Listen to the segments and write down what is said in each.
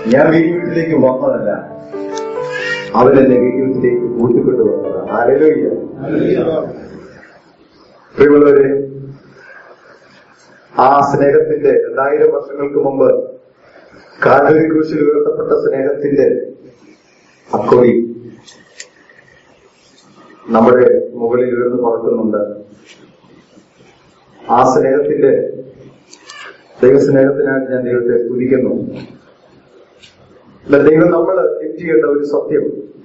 ഞാൻ ഈ വീട്ടിലേക്ക് വന്നതല്ല അവരെന്നെ ഈ വീട്ടിലേക്ക് കൂട്ടിക്കൊണ്ടു വന്നതാണ് ആരലോയ്യ പ്രിയമുള്ളവരെ ആ സ്നേഹത്തിന്റെ രണ്ടായിരം വർഷങ്ങൾക്ക് മുമ്പ് കാൽവരി ക്രൂശിൽ ഉയർത്തപ്പെട്ട സ്നേഹത്തിന്റെ അക്കൊടി നമ്മുടെ മുകളിൽ ഉയർന്നു പറക്കുന്നുണ്ട് ആ സ്നേഹത്തിന്റെ ദൈവസ്നേഹത്തിനായിട്ട് ഞാൻ ദൈവത്തെ സ്തുതിക്കുന്നു എന്നാൽ ദൈവം നമ്മൾ ചെയ്യേണ്ട ഒരു സത്യം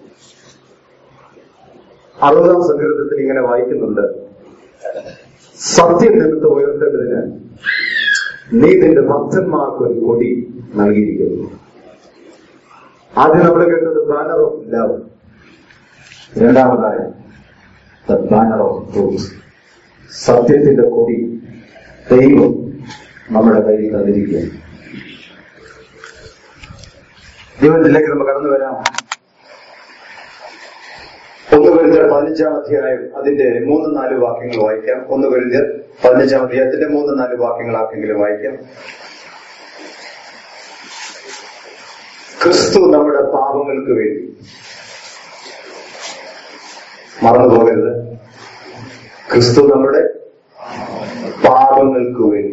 അറുപതാം സങ്കീർത്തത്തിൽ ഇങ്ങനെ വായിക്കുന്നുണ്ട് സത്യം നിമിത്തം ഉയർത്തേണ്ടതിന് നീ നിന്റെ ഭക്തന്മാർക്ക് ഒരു കൊടി നൽകിയിരിക്കുന്നു ആദ്യം നമ്മൾ കേട്ടത് ബാനർ ഓഫ് ലവ് രണ്ടാമതായ ദ ബാനർ ഓഫ് ട്രൂത്ത് സത്യത്തിന്റെ കൊടി ദൈവം നമ്മുടെ കയ്യിൽ തന്നിരിക്കുക ദൈവത്തിലേക്ക് നമുക്ക് കടന്നു വരാം ഒന്ന് കുരിന്തിയർ പതിനഞ്ചാം അധ്യായം അതിന്റെ മൂന്ന് നാല് വാക്യങ്ങൾ വായിക്കാം ഒന്ന് കുരിന്തിയർ പതിനഞ്ചാം അധ്യായത്തിന്റെ മൂന്ന് നാല് വാക്യങ്ങൾ ആർക്കെങ്കിലും വായിക്കാം ക്രിസ്തു നമ്മുടെ പാപങ്ങൾക്ക് വേണ്ടി മറന്നു പോകരുത് ക്രിസ്തു നമ്മുടെ പാപങ്ങൾക്ക് വേണ്ടി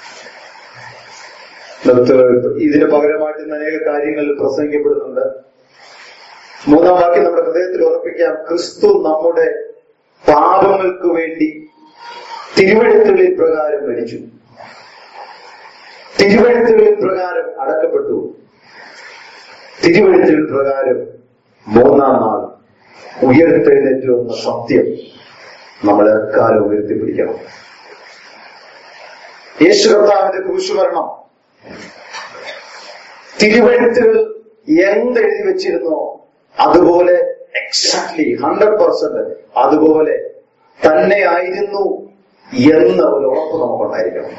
നിർത്ത- ഇതിന് പകരമായിട്ട് ഇന്ന് അനേക കാര്യങ്ങൾ പ്രസംഗിക്കപ്പെടുന്നുണ്ട് മൂന്നാം വാക്യം നമ്മുടെ ഹൃദയത്തിൽ ഉറപ്പിക്കാം ക്രിസ്തു നമ്മുടെ പാപങ്ങൾക്ക് വേണ്ടി തിരുവഴുത്തുകളിൽ പ്രകാരം മരിച്ചു തിരുവഴുത്തുകളിൽ പ്രകാരം അടക്കപ്പെട്ടു തിരുവഴുത്തുകൾ പ്രകാരം മൂന്നാം നാൾ ഉയർത്തെഴുന്നേറ്റു എന്ന സത്യം നമ്മൾ എക്കാലം ഉയർത്തിപ്പിടിക്കണം യേശു കർത്താവിന്റെ ക്രൂശുമരണം തിരുവഴുത്തുകൾ എന്തെഴുതി വെച്ചിരുന്നോ അതുപോലെ എക്സാക്ട്ലി ഹൺഡ്രഡ് പെർസെന്റ് അതുപോലെ തന്നെ ആയിരുന്നു എന്ന ഒരു ഉറപ്പ് നമുക്കുണ്ടായിരിക്കണം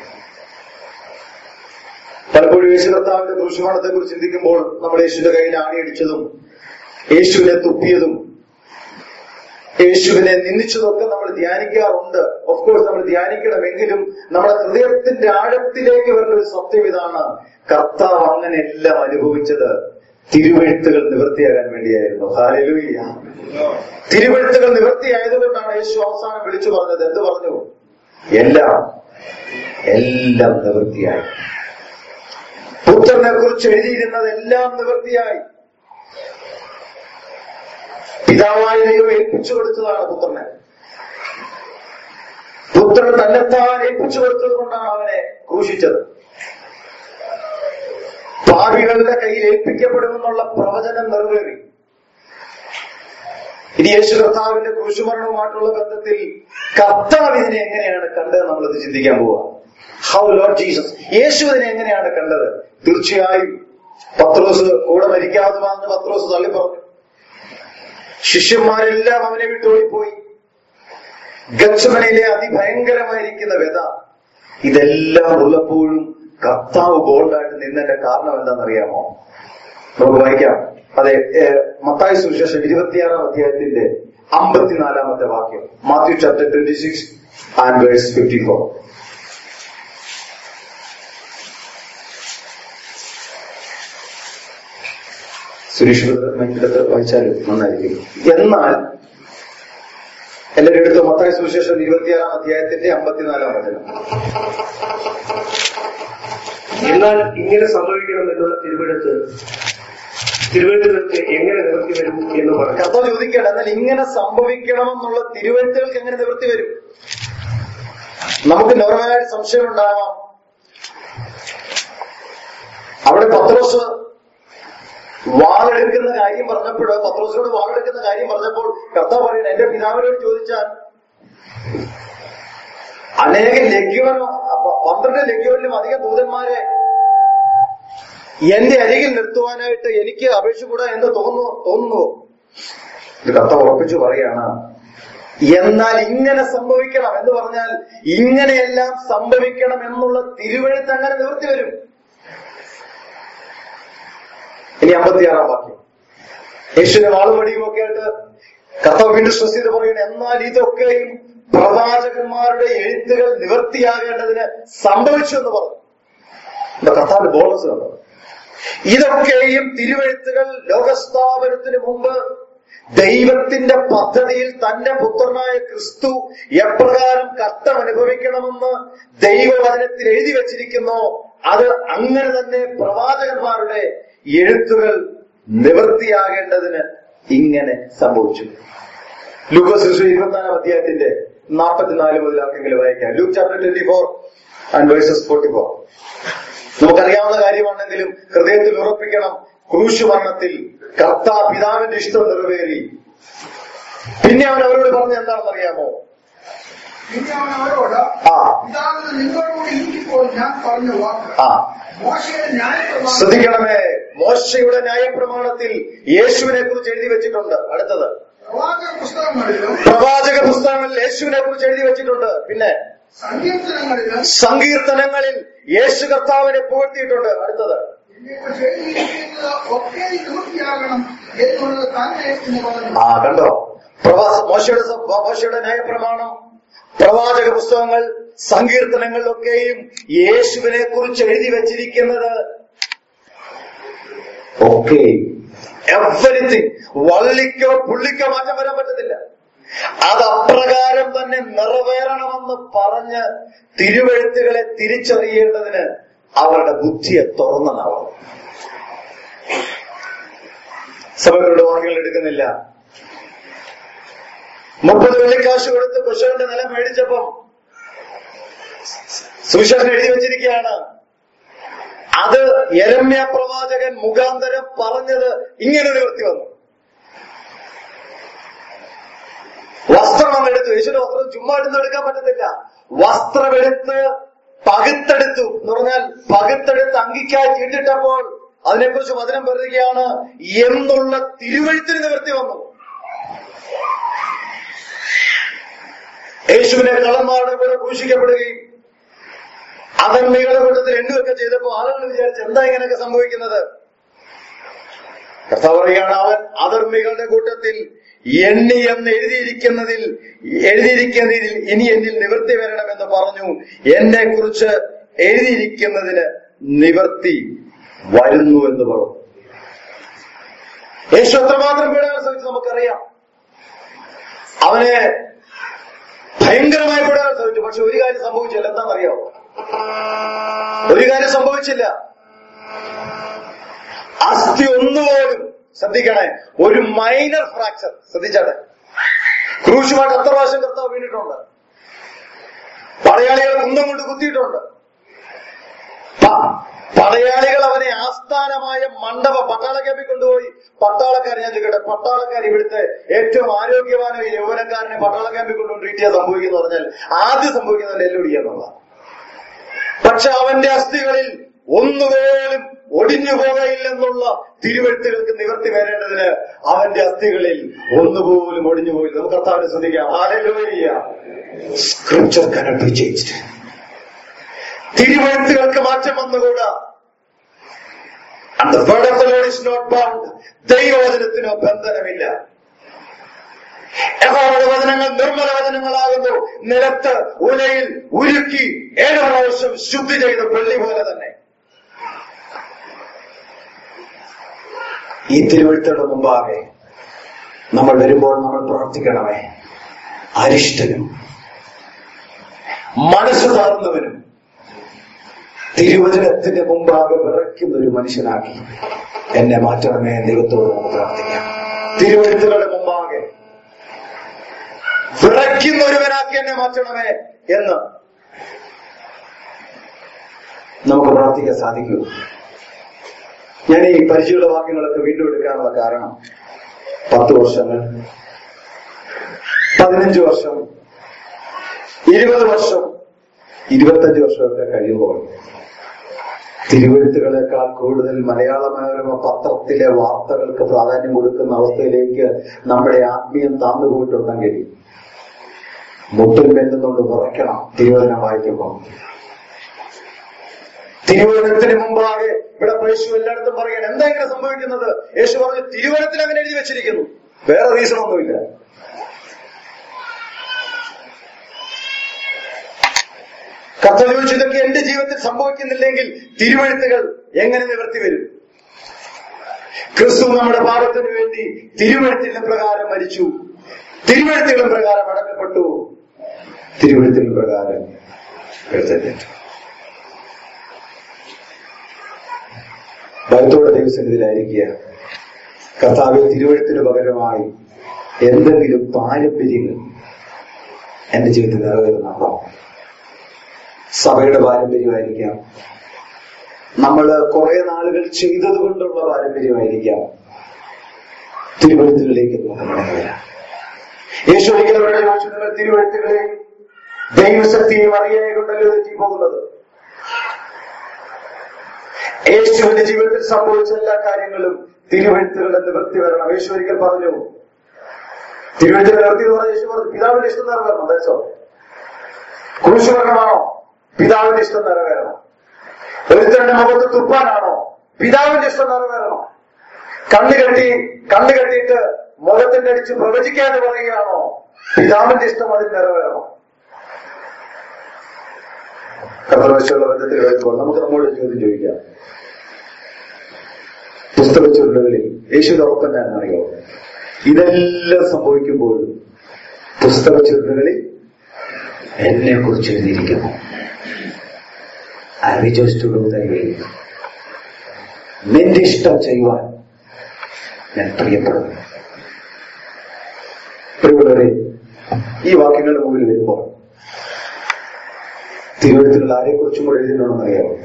പലപ്പോഴും യേശു കർത്താവിന്റെ ക്രൂശുമരണത്തെ കുറിച്ച് ചിന്തിക്കുമ്പോൾ നമ്മൾ യേശുവിന്റെ കയ്യിൽ ആണിയടിച്ചതും യേശുവിനെ തുപ്പിയതും യേശുവിനെ നിന്ദിച്ചതൊക്കെ നമ്മൾ ധ്യാനിക്കാറുണ്ട് ഓഫ് കോഴ്സ് നമ്മൾ ധ്യാനിക്കണമെങ്കിലും നമ്മുടെ ഹൃദയത്തിന്റെ ആഴത്തിലേക്ക് വരുന്ന ഒരു സത്യം ഇതാണ് കർത്താവ് അങ്ങനെ എല്ലാം അനുഭവിച്ചത് തിരുവഴുത്തുകൾ നിവൃത്തിയാകാൻ വേണ്ടിയായിരുന്നു ഹാലലൂയ്യ തിരുവഴുത്തുകൾ നിവൃത്തിയായതുകൊണ്ടാണ് യേശു അവസാനം വിളിച്ചു പറഞ്ഞത് എന്ത് പറഞ്ഞു എല്ലാം എല്ലാം നിവൃത്തിയായി പുത്രനെ കുറിച്ച് എഴുതിയിരുന്നത് എല്ലാം നിവൃത്തിയായി പിതാവായ ദൈവം ഏൽപ്പിച്ചു കൊടുത്തതാണ് പുത്രനെ പുത്രൻ തന്നെത്താൻ ഏൽപ്പിച്ചു കൊടുത്തത് കൊണ്ടാണ് അവനെ ക്രൂശിച്ചത് പാപികളുടെ കയ്യിൽ ഏൽപ്പിക്കപ്പെടുമെന്നുള്ള പ്രവചനം നിറവേറി ഇനി യേശു കർത്താവിന്റെ ക്രൂശുമരണവുമായിട്ടുള്ള ബന്ധത്തിൽ കർത്താവ് ഇതിനെ എങ്ങനെയാണ് കണ്ടത് നമ്മളത് ചിന്തിക്കാൻ പോവുക ഹൗ ലോഡ് ജീസസ് യേശു ഇതിനെ എങ്ങനെയാണ് കണ്ടത് തീർച്ചയായും പത്രോസ് കൂടെ മരിക്കാതെ വന്ന് പത്രോസ് തള്ളി പറഞ്ഞു ശിഷ്യന്മാരെല്ലാം അവനെ വിട്ട് ഓടിപ്പോയി ഗച്ചമനയിലെ അതിഭയങ്കരമായിരിക്കുന്ന വ്യത ഇതെല്ലാം ഉള്ളപ്പോഴും കർത്താവ് ബോൾഡായിട്ട് നിന്നതിന്റെ കാരണം എന്താണെന്നറിയാമോ നമുക്ക് വായിക്കാം അതെ ഏഹ്, മത്തായി സുവിശേഷം ഇരുപത്തിയാറാം അധ്യായത്തിന്റെ അമ്പത്തിനാലാമത്തെ വാക്യം Matthew chapter twenty six and verse fifty four Suresh മൈക്കിടത്ത് വായിച്ചാൽ നന്നായിരിക്കും എന്നാൽ എല്ലാവരും എടുത്ത് മത്തായ സുവിശേഷം ഇരുപത്തിയാറാം അധ്യായത്തിന്റെ അമ്പത്തിനാലാം വചനം എന്നാൽ ഇങ്ങനെ സംഭവിക്കണം എന്നുള്ള തിരുവെടുത്ത് തിരുവെഴുത്തുകൾക്ക് എങ്ങനെ നിവർത്തി വരും എന്ന് പറഞ്ഞു കർത്താവ് ചോദിക്കുകയാണ് എന്നാൽ ഇങ്ങനെ സംഭവിക്കണമെന്നുള്ള തിരുവഴുത്തുകൾക്ക് എങ്ങനെ നിവൃത്തി വരും നമുക്ക് നോർമലായിട്ട് സംശയം ഉണ്ടാവാം അവിടെ പത്രോസ് വാളെടുക്കുന്ന കാര്യം പറഞ്ഞപ്പോൾ പത്രോസിനോട് വാളെടുക്കുന്ന കാര്യം പറഞ്ഞപ്പോൾ കർത്താവ് പറയുന്നത് എന്റെ പിതാവിനോട് ചോദിച്ചാൽ അനേക ലഗ്യോനോ പ- പന്ത്രണ്ട് ലഗ്യോനിലും അധികം ദൂതന്മാരെ എന്റെ അരികിൽ നിർത്തുവാനായിട്ട് എനിക്ക് അപേക്ഷ കൂടാ എന്ന് തോന്നുന്നു തോന്നുന്നു ഇത് കർത്താവ് ഉറപ്പിച്ചു പറയാണ് എന്നാൽ ഇങ്ങനെ സംഭവിക്കണം എന്ന് പറഞ്ഞാൽ ഇങ്ങനെയെല്ലാം സംഭവിക്കണം എന്നുള്ള തിരുവഴുത്ത് അങ്ങനെ നിവൃത്തി വരും ഇനി അമ്പത്തിയാറാം വാക്യം യേശുവിന്റെ വാളുപടിയും ഒക്കെ ആയിട്ട് കർത്താവ് വീണ്ടും സ്ട്രെസ് ചെയ്ത് പറയുന്നത് എന്നാൽ ഇതൊക്കെയും പ്രവാചകന്മാരുടെ എഴുത്തുകൾ നിവൃത്തിയാകേണ്ടതിന് സംഭവിച്ചു എന്ന് പറഞ്ഞു എന്താ കർത്താവിന്റെ ബോണസ് കണ്ടോ ഇതൊക്കെയും തിരുവഴുത്തുകൾ ലോകസ്ഥാപനത്തിന് മുമ്പ് ദൈവത്തിന്റെ പദ്ധതിയിൽ തന്റെ പുത്രനായ ക്രിസ്തു എപ്രകാരം കഷ്ടം അനുഭവിക്കണമെന്ന് ദൈവവചനത്തിൽ എഴുതി വച്ചിരിക്കുന്നോ അത് അങ്ങനെ തന്നെ പ്രവാചകന്മാരുടെ എഴുത്തുകൾ നിവൃത്തിയാകേണ്ടതിന് ഇങ്ങനെ സംഭവിച്ചു ലൂക്കോസ് സുവിശേഷം ഇരുപത്തിനാലാം അധ്യായത്തിന്റെ നാൽപ്പത്തിനാല് മുതൽ ആർക്കെങ്കിലും വായിക്കാം Luke chapter twenty four and verses forty four നമുക്കറിയാവുന്ന കാര്യമാണെങ്കിലും ഹൃദയത്തിൽ ഉറപ്പിക്കണം ക്രൂശ് മരണത്തിൽ കർത്താ പിതാവിന്റെ ഇഷ്ടം നിറവേറി പിന്നെ അവൻ അവരോട് പറഞ്ഞ എന്താണെന്ന് അറിയാമോ പിന്നെ അവൻ അവരോട് ആ പിതാവിന് നിങ്ങളോട് ഇരിക്കുമ്പോൾ ഞാൻ പറഞ്ഞ വാക്ക് ആ മോശയുടെ ന്യായപ്രമാണം ശ്രദ്ധിക്കണമേ മോശയുടെ ന്യായപ്രമാണത്തിൽ യേശുവിനെ കുറിച്ച് എഴുതി വെച്ചിട്ടുണ്ട് അടുത്തത് പ്രവാചക പുസ്തകങ്ങളിലും പ്രവാചക പുസ്തകങ്ങളിൽ യേശുവിനെ കുറിച്ച് എഴുതി വെച്ചിട്ടുണ്ട് പിന്നെ സങ്കീർത്തനങ്ങളിലും സങ്കീർത്തനങ്ങളിൽ യേശു കർത്താവിനെ പുകഴ്ത്തിയിട്ടുണ്ട് അടുത്തത് എന്നെക്കുറിച്ച് എഴുതിയിരിക്കുന്നത് ഒക്കെ നിവൃത്തിയാകണം എന്നുള്ളത് തന്നെ എന്ന് പറഞ്ഞു ആ കണ്ടോ പ്രവാ മോശയുടെ സ- മോശയുടെ ന്യായപ്രമാണം പ്രവാചക പുസ്തകങ്ങൾ സങ്കീർത്തനങ്ങളിലൊക്കെയും യേശുവിനെ കുറിച്ച് എഴുതി വച്ചിരിക്കുന്നത് ഓക്കെ എവറിത്തിങ് വള്ളിക്കോ പുള്ളിക്കോ മാറ്റം വരാൻ പറ്റത്തില്ല അത് അപ്രകാരം തന്നെ നിറവേറണമെന്ന് പറഞ്ഞ് തിരുവെഴുത്തുകളെ തിരിച്ചറിയേണ്ടതിന് അവരുടെ ബുദ്ധിയെ തുറന്നതാവണം സഭകളുടെ വാക്കുകൾ എടുക്കുന്നില്ല മുപ്പത് വെള്ളിക്കാശ് കൊടുത്ത് കൃഷ്ണന്റെ നിലം മേടിച്ചപ്പം സുവിശേഷൻ എഴുതി വെച്ചിരിക്കുകയാണ് അത് യരമ്യ പ്രവാചകൻ മുഖാന്തരം പറഞ്ഞത് ഇങ്ങനെ നിവർത്തി വന്നു വസ്ത്രം അങ്ങ് എടുത്തു യേശുവിന്റെ വസ്ത്രം ചുമ്മാ എടുത്ത് എടുക്കാൻ പറ്റത്തില്ല വസ്ത്രമെടുത്ത് പകുത്തെടുത്തു എന്ന് പറഞ്ഞാൽ പകുത്തെടുത്ത് അങ്കിക്കായി ചീട്ടിട്ടപ്പോൾ അതിനെക്കുറിച്ച് വചനം പറയുകയാണ് എന്നുള്ള തിരുവഴുത്തിന് നിവർത്തി വന്നു യേശുവിനെ കള്ളന്മാരുടെ കൂടെ ക്രൂശിക്കപ്പെടുകയും അധർമ്മികളുടെ കൂട്ടത്തിൽ എണ്ണുകയൊക്കെ ചെയ്തപ്പോ ആളുകൾ വിചാരിച്ച് എന്താ ഇങ്ങനെയൊക്കെ സംഭവിക്കുന്നത് കർത്താവ് പറയുകയാണ് അവൻ അധർമ്മികളുടെ കൂട്ടത്തിൽ എണ്ണി എന്ന് എഴുതിയിരിക്കുന്നതിൽ എഴുതിയിരിക്കുന്നതിൽ ഇനി എന്നിൽ നിവൃത്തി വരണമെന്ന് പറഞ്ഞു എന്നെ കുറിച്ച് എഴുതിയിരിക്കുന്നതിന് നിവർത്തി വരുന്നു എന്ന് പറഞ്ഞു യേശു എത്രമാത്രം പീഡനം ശ്രമിച്ചു നമുക്കറിയാം അവനെ ഭയങ്കരമായ പീഡനം ശ്രമിച്ചു പക്ഷെ ഒരു കാര്യം സംഭവിച്ചില്ല എന്താണെന്നറിയാമോ ഒരു കാര്യം സംഭവിച്ചില്ല അസ്ഥി ഒന്നുപോലും ശ്രദ്ധിക്കണേ ഒരു മൈനർ ഫ്രാക്ചർ ശ്രദ്ധിച്ചാട്ടെ ക്രൂശുമായിട്ട് എത്ര പ്രാവശ്യം കർത്താവ് വീണിട്ടുണ്ട് പടയാളികൾ കുന്തം കൊണ്ട് കുത്തിയിട്ടുണ്ട് പ- പടയാളികൾ അവനെ ആസ്ഥാനമായ മണ്ഡപ പട്ടാള ക്യാമ്പിൽ കൊണ്ടുപോയി പട്ടാളക്കാർ ഞാൻ ചോദിക്കട്ടെ പട്ടാളക്കാർ ഇവിടുത്തെ ഏറ്റവും ആരോഗ്യവാനായ യൗവനക്കാരനെ പട്ടാള ക്യാമ്പിൽ കൊണ്ടുപോയി ട്രീറ്റ് ചെയ്യാൻ സംഭവിക്കുന്നു പറഞ്ഞാൽ ആദ്യം സംഭവിക്കുന്നത് എല്ലൊടിക്കുക എന്നുള്ളതാണ് പക്ഷെ അവന്റെ അസ്ഥികളിൽ ഒന്നുപോലും ഒടിഞ്ഞു പോകയില്ലെന്നുള്ള തിരുവഴുത്തുകൾക്ക് നിവർത്തി വരേണ്ടതിന് അവന്റെ അസ്ഥികളിൽ ഒന്നുപോലും ഒടിഞ്ഞു പോയില്ല നമുക്ക് കർത്താവിനെ ശ്രദ്ധിക്കാം hallelujah scripture cannot be changed തിരുവഴുത്തുകൾക്ക് മാറ്റം വന്നുകൂടാ And the word of the Lord is not bound. ദൈവവചനത്തിനോ ബന്ധനമില്ല യഹോവയുടെ വചനങ്ങൾ നിർമ്മല വചനങ്ങളാകുന്നു നിലത്ത് ഉലയിൽ ഉരുക്കി ഏഴ് പ്രാവശ്യം ശുദ്ധി ചെയ്ത വെള്ളി പോലെ തന്നെ ഈ തിരുവഴുത്തുകളുടെ മുമ്പാകെ നമ്മൾ വരുമ്പോൾ നമ്മൾ പ്രാർത്ഥിക്കണമേ അരിഷ്ടനും മനസ്സ് താർന്നവനും തിരുവചനത്തിന്റെ മുമ്പാകെ വിറയ്ക്കുന്ന ഒരു മനുഷ്യനാക്കി എന്നെ മാറ്റണമേ ദൈവത്തോട് നമുക്ക് പ്രാർത്ഥിക്കാം തിരുവഴുത്തുകളുടെ മുമ്പാകെ വിറയ്ക്കുന്ന ഒരുവനാക്കി എന്നെ മാറ്റണമേ എന്ന് നമുക്ക് പ്രാർത്ഥിക്കാൻ സാധിക്കൂ ഞാൻ ഈ പരിചയമുള്ള വാക്യങ്ങളൊക്കെ വീണ്ടും എടുക്കാനുള്ള കാരണം പത്ത് വർഷങ്ങൾ പതിനഞ്ച് വർഷം ഇരുപത് വർഷം ഇരുപത്തഞ്ച് വർഷമൊക്കെ കഴിയുമ്പോൾ തിരുവഴുത്തുകളെക്കാൾ കൂടുതൽ മലയാള മനോരമ പത്രത്തിലെ വാർത്തകൾക്ക് പ്രാധാന്യം കൊടുക്കുന്ന അവസ്ഥയിലേക്ക് നമ്മുടെ ആത്മീയം താന്നുപോയിട്ടുണ്ടെങ്കിൽ മുട്ടിൽ വെല്ലുന്നുകൊണ്ട് വിറയ്ക്കണം തിരുവചനം വായിക്കുമ്പോൾ തിരുവചനത്തിന് മുമ്പാകെ ഇവിടെ യേശു എല്ലായിടത്തും പറയണം എന്താ ഇങ്ങനെ സംഭവിക്കുന്നത് യേശു പറഞ്ഞു തിരുവചനത്തിൽ അങ്ങനെ എഴുതി വെച്ചിരിക്കുന്നു വേറെ റീസൺ ഒന്നുമില്ല കർത്താവ് ചോദിച്ചു ഇതൊക്കെ എന്റെ ജീവിതത്തിൽ സംഭവിക്കുന്നില്ലെങ്കിൽ തിരുവഴുത്തുകൾ എങ്ങനെ നിവർത്തി വരും ക്രിസ്തു നമ്മുടെ പാപത്തിന് വേണ്ടി തിരുവഴുത്തിന്റെ പ്രകാരം മരിച്ചു തിരുവഴുത്തുകളുടെ പ്രകാരം അടക്കപ്പെട്ടു തിരുവഴുത്തിന്റെ പ്രകാരം എഴുന്നേറ്റു ഭയത്തോടെ ദൈവസന്നിധിയിലായിരിക്കുക കർത്താവ് തിരുവഴുത്തിന് പകരമായി എന്തെങ്കിലും പാരമ്പര്യങ്ങൾ എന്റെ ജീവിതത്തിൽ നിറവേറുന്നുണ്ടോ സഭയുടെ പാരമ്പര്യമായിരിക്കാം നമ്മൾ കുറെ നാളുകൾ ചെയ്തത് കൊണ്ടുള്ള പാരമ്പര്യമായിരിക്കാം തിരുവഴുത്തുകളിലേക്ക് നമുക്ക് മടങ്ങി വരാം യേശു ഒരിക്കലും അവരുടെ ചോദിച്ചു നിങ്ങൾ തിരുവഴുത്തുകളെയും ദൈവശക്തിയും അറിയാതെ കൊണ്ടല്ലോ തെറ്റി പോകുന്നത് യേശുവിന്റെ ജീവിതത്തിൽ സംഭവിച്ച എല്ലാ കാര്യങ്ങളും തിരുവഴുത്തുകളുടെ നിവൃത്തി വരണം യേശു ഒരിക്കൽ പറഞ്ഞു തിരുവഴുത്തിൽ നിവർത്തി എന്ന് പറഞ്ഞ യേശു പറഞ്ഞു പിതാവിന്റെ ഇഷ്ടം നിറവേറണം ദർശോ ക്രൂശ് വരണമാണോ പിതാവിന്റെ ഇഷ്ടം നിറവേറണം ഒരുത്തരുടെ മുഖത്ത് തുപ്പാനാണോ പിതാവിന്റെ ഇഷ്ടം നിറവേറണം കണ്ണു കെട്ടി കണ്ണു കെട്ടിയിട്ട് മുഖത്തിന്റെ അടിച്ച് പ്രവചിക്കാതെ പറയുകയാണോ പിതാവിന്റെ ഇഷ്ടം അതിൽ നിറവേറണം കർത്തവശമുള്ള ബന്ധത്തിൽ വരുമ്പോൾ നമുക്ക് നമ്മോട് ഒരു ചോദ്യം ചോദിക്കാം പുസ്തക ചുരുളുകളിൽ യേശുവിന്റെ ഉറപ്പം ഞാൻ അറിയോ ഇതെല്ലാം സംഭവിക്കുമ്പോഴും പുസ്തക ചുരുളുകളിൽ എന്നെ കുറിച്ച് എഴുതിയിരിക്കുന്നു I rejoice to do thy will നിന്റെ ഇഷ്ടം ചെയ്യുവാൻ ഞാൻ പ്രിയപ്പെടുന്നു പ്രിയമുള്ളവരെ ഈ വാക്യങ്ങളുടെ മുമ്പിൽ വരുമ്പോൾ തിരുവഴുത്തിലുള്ള ആരെ കുറിച്ചും കൂടെ എഴുതിയിട്ടുണ്ടെന്ന് അറിയാമോ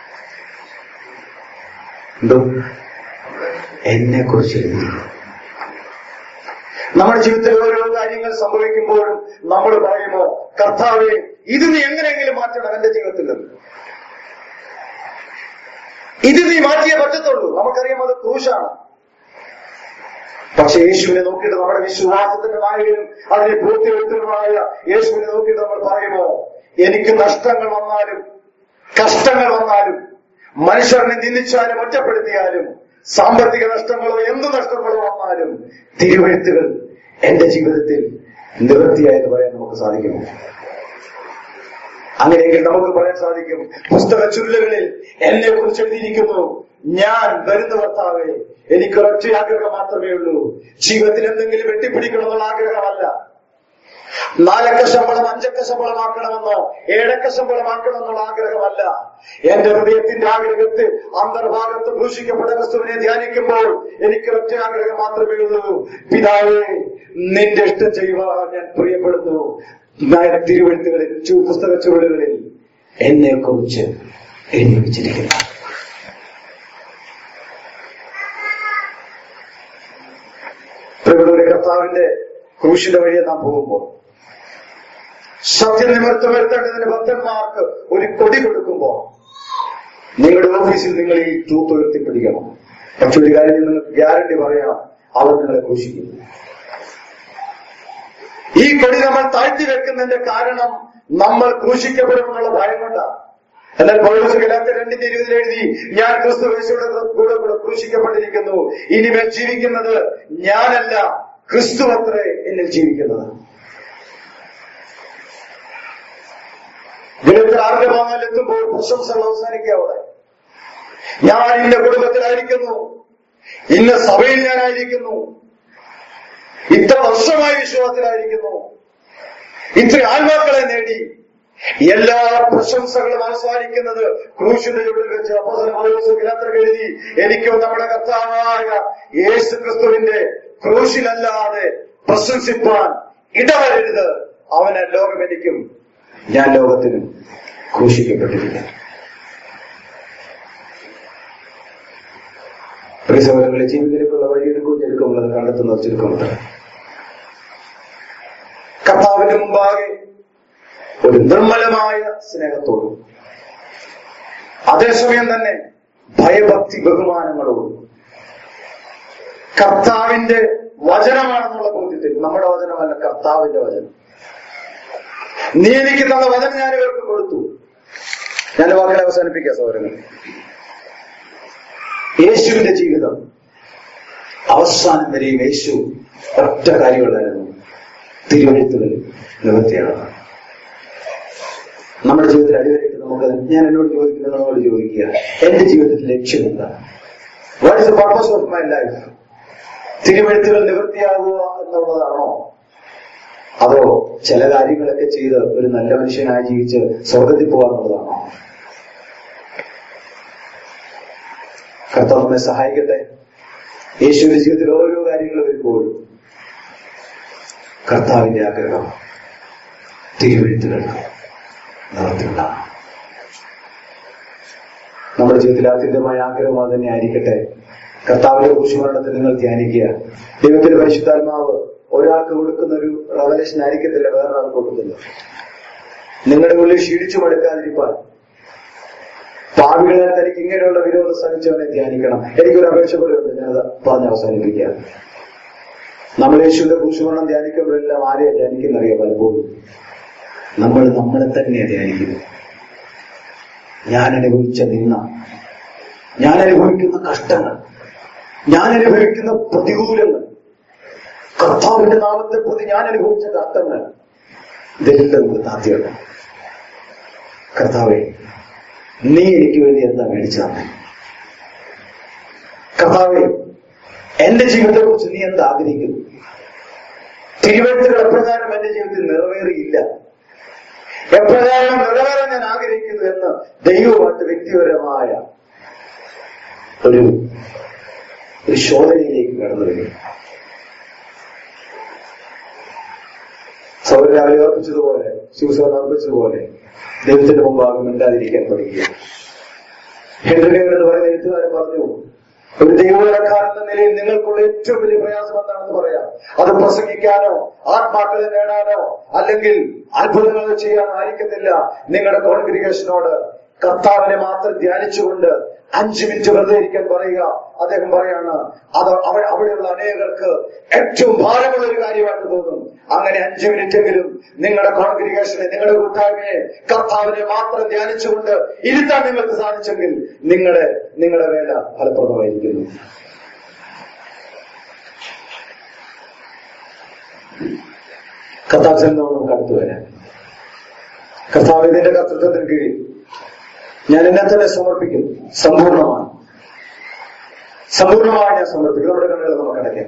എന്തോ എന്നെ കുറിച്ച് എഴുതി നമ്മുടെ ജീവിതത്തിൽ ഓരോ കാര്യങ്ങൾ സംഭവിക്കുമ്പോഴും നമ്മൾ പറയുമോ കർത്താവെ ഇത് നീ എങ്ങനെയെങ്കിലും മാറ്റണം എന്റെ ജീവിതത്തിൽ ഇത് നീ മാറ്റിയേ പറ്റത്തുള്ളൂ നമുക്കറിയാം അത് ക്രൂശാണ് പക്ഷെ യേശുവിനെ നോക്കിയിട്ട് നമ്മുടെ വിശ്വാസത്തിന്റെ നായകനും അതിനെ പൂർത്തിവെത്തലുമായ യേശുവിനെ നോക്കിയിട്ട് നമ്മൾ പറയുമോ എനിക്ക് നഷ്ടങ്ങൾ വന്നാലും കഷ്ടങ്ങൾ വന്നാലും മനുഷ്യരനെ നിന്ദിച്ചാലും ഒറ്റപ്പെടുത്തിയാലും സാമ്പത്തിക നഷ്ടങ്ങളോ എന്ത് നഷ്ടങ്ങളോ വന്നാലും തിരുവഴുത്തുകൾ എന്റെ ജീവിതത്തിൽ നിവൃത്തിയായെന്ന് പറയാൻ നമുക്ക് സാധിക്കുമോ അങ്ങനെയെങ്കിൽ നമുക്ക് പറയാൻ സാധിക്കും പുസ്തക ചുരുളുകളിൽ എന്നെ കുറിച്ച് എഴുതിയിരിക്കുന്നു ഞാൻ വരുന്ന ഭർത്താവേ എനിക്ക് ഒരൊറ്റ ആഗ്രഹം മാത്രമേ ഉള്ളൂ ജീവിതത്തിൽ എന്തെങ്കിലും വെട്ടിപ്പിടിക്കണമെന്നുള്ള ആഗ്രഹമല്ല നാലക്ക ശമ്പളം അഞ്ചക്ക ശമ്പളമാക്കണമെന്നോ ഏഴക്ക ശമ്പളമാക്കണമെന്നുള്ള ആഗ്രഹമല്ല എന്റെ ഹൃദയത്തിന്റെ ആഗ്രഹത്തിൽ അന്തർഭാഗത്ത് ഭൂഷിക്കപ്പെട്ട ക്രിസ്തുവിനെ ധ്യാനിക്കുമ്പോൾ എനിക്ക് ഒറ്റ ആഗ്രഹം മാത്രമേ ഉള്ളൂ പിതാവേ നിന്റെ ഇഷ്ടം ചെയ്യുവാൻ ഞാൻ പ്രിയപ്പെടുന്നു നായ തിരുവഴുത്തുകളിൽ ചു- പുസ്തക ചുവടുകളിൽ എന്നെ കുറിച്ച് എഴുതി വെച്ചിരിക്കുന്നു പ്രിയപ്പെട്ടവരെ കർത്താവിന്റെ ക്രൂശിന്റെ വഴിയെ നാം പോകുമ്പോൾ സത്യനിമിത്തം വരുത്തേണ്ടതിന് ഭക്തന്മാർക്ക് ഒരു കൊടി കൊടുക്കുമ്പോൾ നിങ്ങളുടെ ഓഫീസിൽ നിങ്ങൾ ഈ തൂത്ത് ഉയർത്തിപ്പിടിക്കണം പക്ഷെ ഒരു കാര്യം നിങ്ങൾക്ക് ഗ്യാരണ്ടി പറയാം അവർ നിങ്ങളെ ക്രൂശിക്കുന്നു ഈ കൊടി നമ്മൾ താഴ്ത്തി വെക്കുന്നതിന്റെ കാരണം നമ്മൾ ക്രൂശിക്കപ്പെടുമെന്നുള്ള ഭയം കൊണ്ടാണ് എന്നാൽ പൗലോസ് ഗലാത്ത രണ്ടിന്റെ ഇരുപതിൽ എഴുതി ഞാൻ ക്രിസ്തു യേശുവിടെ കൂടെ കൂടെ ക്രൂശിക്കപ്പെട്ടിരിക്കുന്നു ഇനിമേൽ ജീവിക്കുന്നത് ഞാനല്ല ക്രിസ്തു അത്രേ എന്നിൽ ജീവിക്കുന്നത് ഗണിതത്തിൽ ആരുടെ വാങ്ങാൻ എത്തുമ്പോൾ പ്രശംസകൾ അവസാനിക്കുക അവിടെ ഞാൻ ഇന്ന കുടുംബത്തിലായിരിക്കുന്നു ഇന്ന സഭയിൽ ഞാനായിരിക്കുന്നു ഇത്ര വർഷമായി വിശ്വാസത്തിലായിരിക്കുന്നു ഇത്ര ആത്മാക്കളെ നേടി എല്ലാ പ്രശംസകളും അവസാനിക്കുന്നത് ക്രൂശിന്റെ ചുവടിൽ വെച്ച് അപ്പോസ്തലൻ പൗലോസ് ഗലാത്യർക്ക് എഴുതി എനിക്കോ നമ്മുടെ കർത്താവായ യേശു ക്രിസ്തുവിന്റെ ക്രൂശിലല്ലാതെ പ്രശംസിപ്പാൻ ഇടവരരുത് അവന് ലോകം എനിക്കും ഞാൻ ലോകത്തിനും ക്രൂശിക്കപ്പെട്ടിരിക്കുന്നു പ്രിയ സഹോദരങ്ങളെ ജീവിതത്തിലേക്കുള്ള വഴിയെടുക്കും ഞെരുക്കമുള്ളത് കണ്ടെത്തുന്ന ഒരു ചുരുക്കമുണ്ട് കർത്താവിന്റെ മുമ്പാകെ ഒരു നിർമ്മലമായ സ്നേഹത്തോടും അതേസമയം തന്നെ ഭയഭക്തി ബഹുമാനങ്ങളോടും കർത്താവിന്റെ വചനമാണെന്നുള്ള ബോധ്യത്തിൽ നമ്മുടെ വചനമല്ല കർത്താവിന്റെ വചനം നീ എനിക്ക് തന്ന വചനം ഞാൻ ഇവർക്ക് കൊടുത്തു ഞാൻ വാക്കിനെ അവസാനിപ്പിക്കുക സഹോദരങ്ങൾ യേശുവിന്റെ ജീവിതം അവസാനം വരെയും യേശു ഒറ്റ കാര്യമുണ്ടായിരുന്നു തിരുവഴുത്തുകൾ നിവൃത്തിയാണ് നമ്മുടെ ജീവിതത്തിൽ അടിവരയിട്ട് നമുക്ക് ഞാൻ എന്നോട് ചോദിക്കുന്നത് നമ്മളോട് ചോദിക്കുക എന്റെ ജീവിതത്തിൽ ലക്ഷ്യം എന്താണ് what is the purpose of my life തിരുവഴുത്തുകൾ നിവൃത്തിയാകുക എന്നുള്ളതാണോ അതോ ചില കാര്യങ്ങളൊക്കെ ചെയ്ത് ഒരു നല്ല മനുഷ്യനായി ജീവിച്ച് സ്വർഗത്തിൽ പോകാന്നുള്ളതാണോ കർത്താവ് നമ്മെ സഹായിക്കട്ടെ യേശുവിന്റെ ജീവിതത്തിൽ ഓരോ കാര്യങ്ങൾ വരുമ്പോഴും കർത്താവിന്റെ ആഗ്രഹം തിരുവഴുത്തുകൾ നിവർത്തിയുണ്ടാകണം നമ്മുടെ ജീവിതത്തിൽ ആത്യന്തമായ ആഗ്രഹം അത് തന്നെ ആയിരിക്കട്ടെ കർത്താവിന്റെ കുരിശുമരണത്തെ നിങ്ങൾ ധ്യാനിക്കുക ദൈവത്തിന്റെ പരിശുദ്ധാത്മാവ് ഒരാൾക്ക് കൊടുക്കുന്ന ഒരു റവലേഷൻ ആയിരിക്കത്തില്ല വേറൊരാൾക്ക് കൊടുക്കുന്നത് നിങ്ങളുടെ ഉള്ളിൽ ക്ഷീണിച്ചു മടുക്കാതിരിപ്പാൻ പാവികളെ തനിക്ക് ഇങ്ങനെയുള്ള വിരോധം സഹിച്ചവനെ ധ്യാനിക്കണം എനിക്കൊരു അപേക്ഷ പോലെയുണ്ട് ഞാനത് പറഞ്ഞ് അവസാനിപ്പിക്കാം നമ്മൾ യേശുവിന്റെ കുരിശുമരണം ധ്യാനിക്കുമ്പോഴെല്ലാം ആരെയാണ് ധ്യാനിക്കുന്നറിയാം പലപ്പോഴും നമ്മൾ നമ്മളെ തന്നെ ധ്യാനിക്കുന്നു ഞാൻ അനുഭവിച്ച നിന്ന ഞാൻ അനുഭവിക്കുന്ന കഷ്ടങ്ങൾ ഞാൻ അനുഭവിക്കുന്ന പ്രതികൂലങ്ങൾ കർത്താവിന്റെ നാമത്തെ പ്രതി ഞാൻ അനുഭവിച്ച കഷ്ടങ്ങൾ ഇതെല്ലാം നമുക്ക് താത്തിയുണ്ട് കർത്താവെ നീ എനിക്ക് വേണ്ടി എന്താ മേടിച്ചു തന്നെ കർത്താവെ എന്റെ ജീവിതത്തെ കുറിച്ച് നീ എന്താ ആഗ്രഹിക്കുന്നു തിരുവഴുത്തുകൾ എപ്രകാരം എന്റെ ജീവിതത്തിൽ നിറവേറിയില്ല എപ്രകാരം നിറവേറാൻ ഞാൻ ആഗ്രഹിക്കുന്നു എന്ന് ദൈവമായിട്ട് വ്യക്തിപരമായ ഒരു ഒരു ശോധനയിലേക്ക് കടന്നു വരിക സൗര രാവിലെ ഓർപ്പിച്ചതുപോലെ ശിവസേന ഓർപ്പിച്ചതുപോലെ ദൈവത്തിന്റെ മുമ്പാകെ മിണ്ടാതിരിക്കാൻ തുടങ്ങിയ ഹെൻറി ഡേവിഡ് എന്ന് പറയുന്ന എഴുത്തുകാരൻ പറഞ്ഞു ഒരു ദൈവകാരൻ എന്ന നിലയിൽ നിങ്ങൾക്കുള്ള ഏറ്റവും വലിയ പ്രയാസം എന്താണെന്ന് പറയാം അത് പ്രസംഗിക്കാനോ ആത്മാക്കളെ നേടാനോ അല്ലെങ്കിൽ അത്ഭുതങ്ങൾ ചെയ്യാനോ ആയിരിക്കത്തില്ല നിങ്ങളുടെ കോൺഗ്രിഗേഷനോട് കർത്താവിനെ മാത്രം ധ്യാനിച്ചുകൊണ്ട് അഞ്ചു മിനിറ്റ് വെറുതെ ഇരിക്കാൻ പറയുക അദ്ദേഹം പറയാണ് അത് അവ- അവിടെയുള്ള അനേകർക്ക് ഏറ്റവും ഭാരമുള്ള ഒരു കാര്യമായിട്ട് തോന്നും അങ്ങനെ അഞ്ചു മിനിറ്റെങ്കിലും നിങ്ങളുടെ കോൺഗ്രിഗേഷനെ നിങ്ങളുടെ കൂട്ടായ്മയെ കർത്താവിനെ മാത്രം ധ്യാനിച്ചുകൊണ്ട് ഇരുത്താൻ നിങ്ങൾക്ക് സാധിച്ചെങ്കിൽ നിങ്ങളുടെ നിങ്ങളുടെ വേല ഫലപ്രദമായിരിക്കുന്നു കർത്താവ് നമുക്ക് അടുത്തു വരാം കർത്താവ് ഇതിന്റെ കർത്തൃത്വത്തിന് കീഴിൽ ഞാൻ എന്നെ തന്നെ സമർപ്പിക്കും സമ്പൂർണ്ണമാണ് സമ്പൂർണ്ണമായി ഞാൻ സമർപ്പിക്കും നമ്മുടെ കണ്ണുകൾ നമുക്ക് അടയ്ക്കാം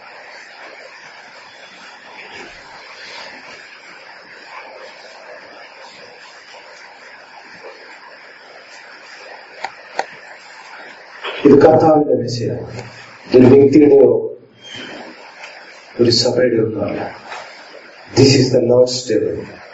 ഇത് കർത്താവിന്റെ മെസ്സേജാണ് ഇതൊരു വ്യക്തിയുടെയോ ഒരു സഭയുടെയോ ഒന്നുമല്ല this is the Lord's table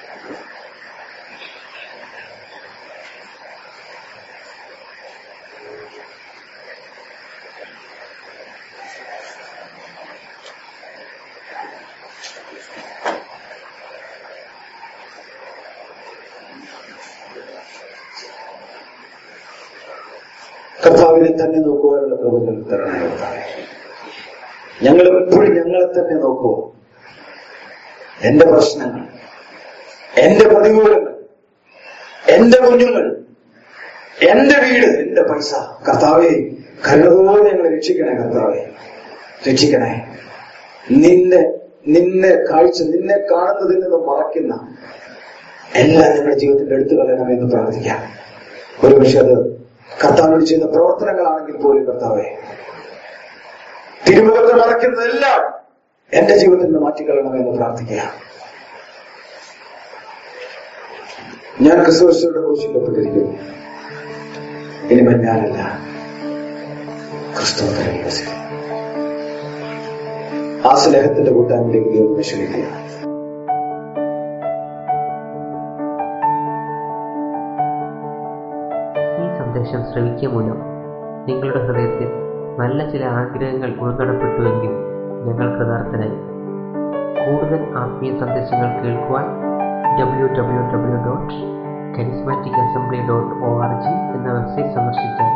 കർത്താവിനെ തന്നെ നോക്കുവാനുള്ള കൃപ ഞങ്ങൾക്ക് തരണമേ കർത്താവേ. ഞങ്ങൾ എപ്പോഴും ഞങ്ങളെ തന്നെ നോക്കുമോ എന്റെ പ്രശ്നങ്ങൾ എന്റെ പ്രതികൂലങ്ങൾ എന്റെ കുഞ്ഞുങ്ങൾ എന്റെ വീട് എന്റെ പൈസ കർത്താവെ കരുതോടെ ഞങ്ങളെ രക്ഷിക്കണേ കർത്താവെ രക്ഷിക്കണേ നിന്നെ നിന്നെ കാഴ്ച നിന്നെ കാണുന്നതിൽ നിന്ന് മറയ്ക്കുന്ന എല്ലാം ഞങ്ങളുടെ ജീവിതത്തിൽ എടുത്തു കളയണമെന്ന് പ്രാർത്ഥിക്കാം ഒരുപക്ഷെ അത് കർത്താവിനോട് ചെയ്യുന്ന പ്രവർത്തനങ്ങളാണെങ്കിൽ പോലും കർത്താവെ തിരുമുഖത്ത് മറയ്ക്കുന്നതെല്ലാം എന്റെ ജീവിതത്തിൽ നിന്ന് മാറ്റിക്കളയണമെന്ന് പ്രാർത്ഥിക്കുക ഞാൻ ക്രിസ്തുവശോട് ഘോഷിക്കപ്പെട്ടിരിക്കുന്നു ഇനി ഞാനല്ല ക്രിസ്തു തന്നെ വസിക്കും. ആ സ്നേഹത്തിന്റെ കൂട്ടായ്മയിലേക്ക് ദൈവം ക്ഷണിക്കുക ഈ സന്ദേശം ശ്രവിക്കുക മൂലം നിങ്ങളുടെ ഹൃദയത്തിൽ നല്ല ചില ആഗ്രഹങ്ങൾ ഉൾക്കടപ്പെട്ടുവെങ്കിൽ ഞങ്ങൾ കൃതാർത്ഥനായി കൂടുതൽ ആത്മീയ സന്ദേശങ്ങൾ കേൾക്കുവാൻ W W W dot charismatic assembly dot O R G എന്ന വെബ്സൈറ്റ് സന്ദർശിച്ചാൽ